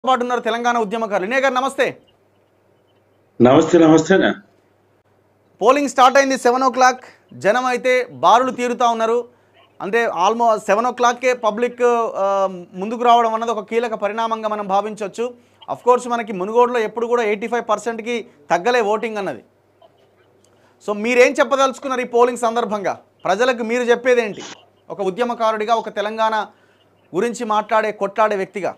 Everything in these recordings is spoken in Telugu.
పాటు ఉన్నారు తెలంగాణ ఉద్యమకారులు వినయ్ గారు నమస్తే నమస్తే నమస్తేనా పోలింగ్ స్టార్ట్ అయింది సెవెన్ ఓ క్లాక్ జనం అయితే బారులు తీరుతా ఉన్నారు అంటే almost seven o'clock public ఆ, ముందుకు రావడం అన్నది ఒక కీలక పరిణామంగా మనం భావించవచ్చు అఫ్ కోర్స్ మనకి మునుగోడులో ఎప్పుడు కూడా ఎయిటీ ఫైవ్ పర్సెంట్కి తగ్గలే ఓటింగ్ అన్నది సో మీరేం చెప్పదలుచుకున్నారు ఈ పోలింగ్ సందర్భంగా ప్రజలకు మీరు చెప్పేది ఏంటి ఒక ఉద్యమకారుడిగా ఒక తెలంగాణ గురించి మాట్లాడే కొట్లాడే వ్యక్తిగా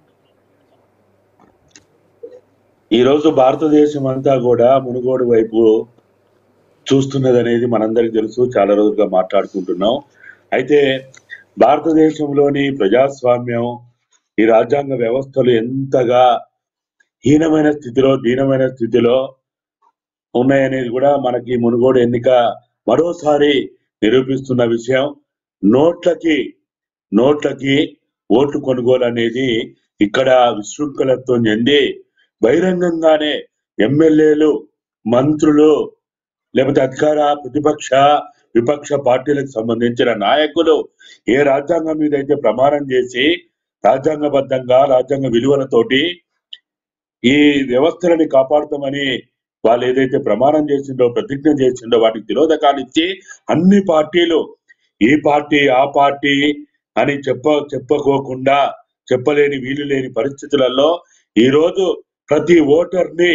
ఈ రోజు భారతదేశం అంతా కూడా మునుగోడు వైపు చూస్తున్నది అనేది మనందరికీ తెలుసు చాలా రోజులుగా మాట్లాడుకుంటున్నాం అయితే భారతదేశంలోని ప్రజాస్వామ్యం ఈ రాజ్యాంగ వ్యవస్థలు ఎంతగా హీనమైన స్థితిలో దీనమైన స్థితిలో ఉన్నాయనేది కూడా మనకి మునుగోడు ఎన్నిక మరోసారి నిరూపిస్తున్న విషయం నోట్లకి నోట్లకి ఓటు కొనుగోలు అనేది ఇక్కడ విశృంఖలతో చెంది బహిరంగంగానే ఎమ్మెల్యేలు మంత్రులు లేకపోతే అధికార ప్రతిపక్ష విపక్ష పార్టీలకు సంబంధించిన నాయకులు ఏ రాజ్యాంగం మీద అయితే ప్రమాణం చేసి రాజ్యాంగబద్ధంగా రాజ్యాంగ విలువలతోటి ఈ వ్యవస్థలని కాపాడుతామని వాళ్ళు ఏదైతే ప్రమాణం చేసిండో ప్రతిజ్ఞ చేసిండో వాటికి తిరోధకాలు ఇచ్చి అన్ని పార్టీలు ఈ పార్టీ ఆ పార్టీ అని చెప్ప చెప్పుకోకుండా చెప్పలేని వీలు లేని పరిస్థితులలో ఈ రోజు ప్రతి ఓటర్ని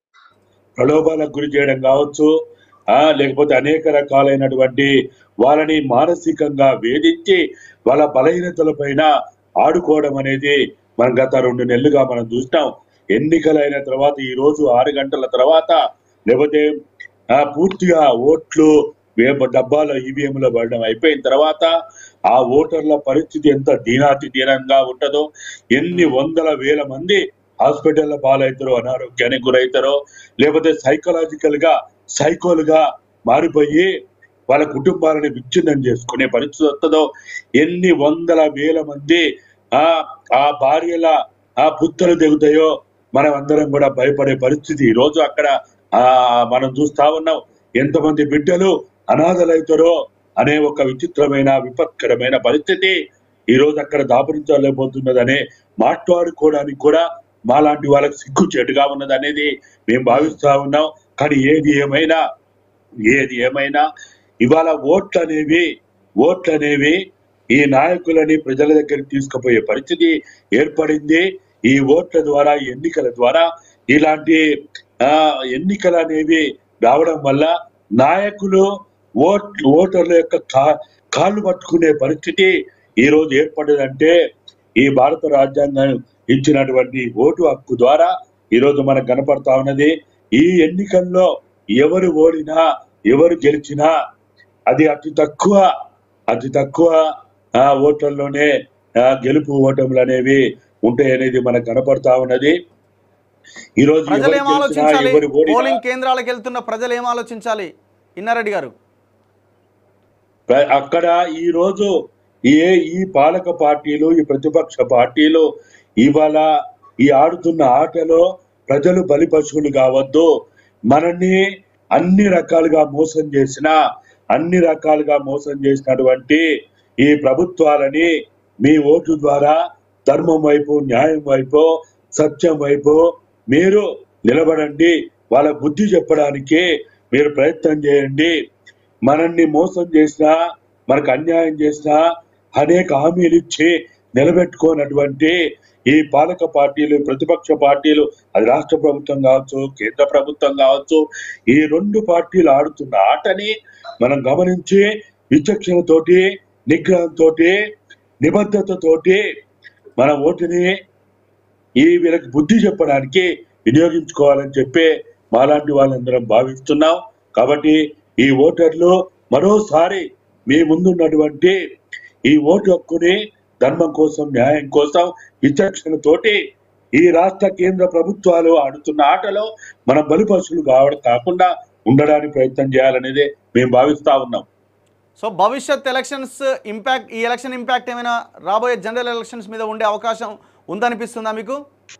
ప్రలోభాలకు గురి చేయడం కావచ్చు ఆ లేకపోతే అనేక రకాలైనటువంటి వాళ్ళని మానసికంగా వేధించి వాళ్ళ బలహీనతల పైన ఆడుకోవడం అనేది మనం గత రెండు నెలలుగా మనం చూస్తాం ఎన్నికలైన తర్వాత ఈ రోజు ఆరు గంటల తర్వాత లేకపోతే ఆ పూర్తిగా ఓట్లు వేప డబ్బాలో ఈవీఎంలో పడడం అయిపోయిన తర్వాత ఆ ఓటర్ల పరిస్థితి ఎంత దీనాతి దీనంగా ఉంటుందో ఎన్ని వందల వేల మంది హాస్పిటల్ల పాలవుతారో అనారోగ్యానికి గురవుతారో లేకపోతే సైకలాజికల్ గా సైకోలుగా మారిపోయి వాళ్ళ కుటుంబాలని విచ్ఛిన్నం చేసుకునే పరిస్థితి వస్తుందో ఎన్ని వందల వేల మంది ఆ ఆ భార్యల ఆ పుత్తలు దిగుతాయో మనం అందరం కూడా భయపడే పరిస్థితి ఈ రోజు అక్కడ ఆ మనం చూస్తా ఉన్నాం ఎంతమంది బిడ్డలు అనాథలవుతారో అనే ఒక విచిత్రమైన విపత్కరమైన పరిస్థితి ఈ రోజు అక్కడ దాపరించలేకపోతున్నదనే మాట్లాడుకోవడానికి కూడా మాలాంటి వాళ్ళకి సిగ్గు చెడుగా ఉన్నది అనేది మేము భావిస్తా ఉన్నాం కానీ ఏది ఏమైనా ఏది ఏమైనా ఇవాళ ఓట్లు అనేవి ఓట్లు అనేవి ఈ నాయకులని ప్రజల దగ్గరికి తీసుకుపోయే పరిస్థితి ఏర్పడింది ఈ ఓట్ల ద్వారా ఈ ఎన్నికల ద్వారా ఇలాంటి ఆ ఎన్నికలు అనేవి రావడం వల్ల నాయకులు ఓట్ ఓటర్ల యొక్క కా- కాళ్ళు పట్టుకునే పరిస్థితి ఈ రోజు ఏర్పడదంటే ఈ భారత రాజ్యాంగం ఇచ్చినటువంటి ఓటు హక్కు ద్వారా ఈ రోజు మనకు కనపడతా ఉన్నది ఈ ఎన్నికల్లో ఎవరు ఓడినా ఎవరు గెలిచినా అది అతి తక్కువ అతి తక్కువ ఆ ఓట్లలోనే ఆ, గెలుపు ఓటములు అనేవి ఉంటాయి అనేది మనకు కనపడతా ఉన్నది ఈ రోజు ప్రజలు ఎవరు ఏం గెలిచినా, ఆలోచించాలి ఎవరు ఓడినా పోలింగ్ కేంద్రాలకు వెళ్తున్న ప్రజలు ఏం ఆలోచించాలి ఇన్నారెడ్డి గారు ప్ర- అక్కడ ఈ రోజు ఏ ఈ పాలక పార్టీలు ఈ ప్రతిపక్ష పార్టీలు ఇవాళ ఈ ఆడుతున్న ఆటలో ప్రజలు బలి పశువులు కావద్దు మనల్ని అన్ని రకాలుగా మోసం చేసిన అన్ని రకాలుగా మోసం చేసినటువంటి ఈ ప్రభుత్వాలని మీ ఓటు ద్వారా ధర్మం వైపు న్యాయం వైపు సత్యం వైపు మీరు నిలబడండి వాళ్ళ బుద్ధి చెప్పడానికి మీరు ప్రయత్నం చేయండి మనల్ని మోసం చేసినా మనకు అన్యాయం చేసినా అనేక హామీలు ఇచ్చి నిలబెట్టుకోనటువంటి ఈ పాలక పార్టీలు ప్రతిపక్ష పార్టీలు అది రాష్ట్ర ప్రభుత్వం కావచ్చు కేంద్ర ప్రభుత్వం కావచ్చు ఈ రెండు పార్టీలు ఆడుతున్న ఆటని మనం గమనించి విచక్షణతోటి నిగ్రహంతో నిబద్ధతతోటి మన ఓటుని ఈ వీళ్ళకి బుద్ధి చెప్పడానికి వినియోగించుకోవాలని చెప్పి మాలాంటి వాళ్ళందరం భావిస్తున్నాం కాబట్టి ఈ ఓటర్లు మరోసారి మీ ముందున్నటువంటి ఈ ఓటు హక్కుని ధర్మం కోసం న్యాయం కోసం విచక్షణతోటి ఈ రాష్ట్ర కేంద్ర ప్రభుత్వాలు ఆడుతున్న ఆటలో మన బలిపశులు కావడం కాకుండా ఉండడానికి ప్రయత్నం చేయాలనేదే మేము భావిస్తా ఉన్నాం సో భవిష్యత్ ఎలక్షన్స్ ఇంపాక్ట్ ఈ ఎలక్షన్ ఇంపాక్ట్ ఏమైనా రాబోయే జనరల్ ఎలక్షన్స్ మీద ఉండే అవకాశం ఉందనిపిస్తుందా మీకు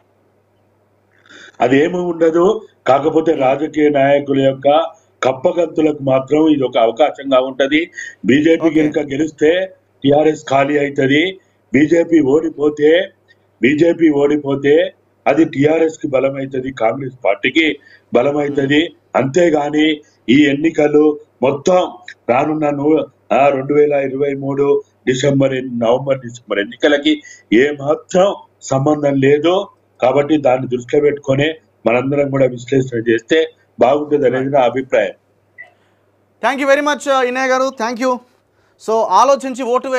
అది ఏమి ఉండదు కాకపోతే రాజకీయ నాయకుల యొక్క కప్పగంతులకు మాత్రం ఇది ఒక అవకాశంగా ఉంటది బీజేపీ Okay. కనుక గెలిస్తే టిఆర్ఎస్ ఖాళీ అవుతుంది బీజేపీ ఓడిపోతే బీజేపీ ఓడిపోతే అది టిఆర్ఎస్ కి బలమైతది కాంగ్రెస్ పార్టీకి బలమైతది అంతేగాని ఈ ఎన్నికలు మొత్తం రానున్న ను- ఆ రెండు వేల ఇరవై మూడు డిసెంబర్ ఎన్- నవంబర్ డిసెంబర్ ఎన్నికలకి ఏ మాత్రం సంబంధం లేదు కాబట్టి దాన్ని దృష్టిలో పెట్టుకొని మనందరం కూడా విశ్లేషణ చేస్తే బాగుంటుంది అనేది నా అభిప్రాయం thank you very much Innaiah garu thank you so ఆలోచించి ఓటు వే